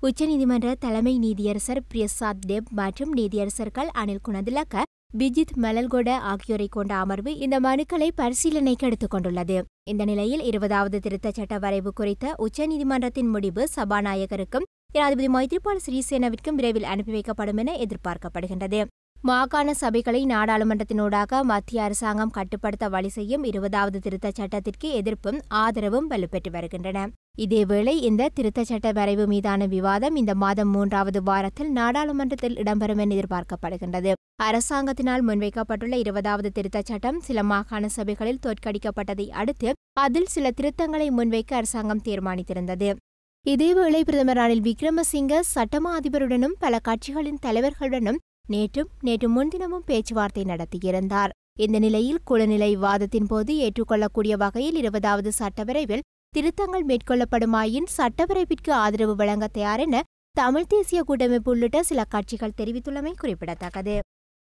உச்சநீதிமன்ற தலைமை நீதியரசர் பிரியசாத் தேப் மற்றும் நீதியரசர்கள் அனில் குணதிலக்க பிஜித் மலல்கொட ஆகியோரை கொண்ட அமர்வு இந்த மனுக்களை பரிசீலனைக்கு எடுத்துக் கொண்டுள்ளது இந்த நிலையில் இருபதாவது திருத்தச் சட்ட வரைவு குறித்த உச்சநீதிமன்றத்தின் முடிவு சபாநாயகருக்கும் ஜனாதிபதி மைத்ரிபால சிறிசேனவிற்கும் விரைவில் அனுப்பி வைக்கப்படும் என எதிர்பார்க்கப்படுகின்றது மாகாண சபைகளை நாடாளுமன்றத்தினூடாக மத்திய அரசாங்கம் கட்டுப்படுத்த வழி செய்யும் இருபதாவது திருத்தச் சட்டத்திற்கு எதிர்ப்பும் ஆதரவும் வலுப்பெற்று வருகின்றன இதேவேளை இந்த திருத்தச் சட்ட வரைவு மீதான விவாதம் இந்த மாதம் மூன்றாவது வாரத்தில் நாடாளுமன்றத்தில் இடம்பெறும் என எதிர்பார்க்கப்படுகின்றது அரசாங்கத்தினால் முன்வைக்கப்பட்டுள்ள இருபதாவது திருத்தச் சட்டம் சில மாகாண சபைகளில் தோற்கடிக்கப்பட்டதை அடுத்து அதில் சில திருத்தங்களை முன்வைக்க அரசாங்கம் தீர்மானித்திருந்தது இதேவேளை பிரதமர் ரணில் விக்ரமசிங்க சட்டமா அதிபருடனும் பல கட்சிகளின் தலைவர்களுடனும் நேற்றும் நேற்று முன்தினமும் பேச்சுவார்த்தை நடத்தியிருந்தார் இந்த நிலையில் குளநிலை விவாதத்தின் போது ஏற்றுக்கொள்ளக்கூடிய வகையில் இருபதாவது சட்டவரைவில் திருத்தங்கள் மேற்கொள்ளப்படுமாயின் சட்டவரைவிற்கு ஆதரவு வழங்க தயார் என தமிழ் தேசிய கூட்டமைப்பு உள்ளிட்ட சில கட்சிகள் தெரிவித்துள்ளமை குறிப்பிடத்தக்கது